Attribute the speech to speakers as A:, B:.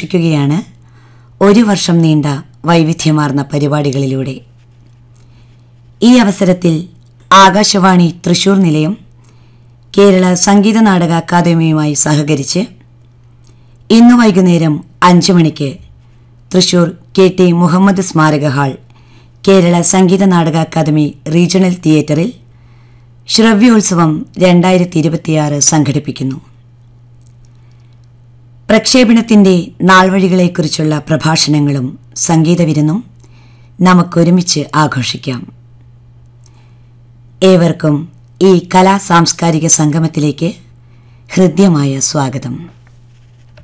A: ആഘോഷിക്കുകയാണ് ഒരു വർഷം നീണ്ട വൈവിധ്യമാർന്ന പരിപാടികളിലൂടെ ഈ അവസരത്തിൽ ആകാശവാണി തൃശൂർ നിലയം കേരള സംഗീത നാടക അക്കാദമിയുമായി സഹകരിച്ച് ഇന്ന് വൈകുന്നേരം അഞ്ച് മണിക്ക് തൃശൂർ കെ ടി മുഹമ്മദ് സ്മാരക ഹാൾ കേരള സംഗീത നാടക അക്കാദമി റീജിയണൽ തിയേറ്ററിൽ ശ്രവ്യോത്സവം രണ്ടായിരത്തി ഇരുപത്തിയാറ് സംഘടിപ്പിക്കുന്നു പ്രക്ഷേപണത്തിന്റെ നാൾവഴികളെക്കുറിച്ചുള്ള പ്രഭാഷണങ്ങളും സംഗീത വിരുന്നും നമുക്കൊരുമിച്ച് ആഘോഷിക്കാം ഏവർക്കും ഈ കലാ സാംസ്കാരിക സംഗമത്തിലേക്ക് ഹൃദ്യമായ സ്വാഗതം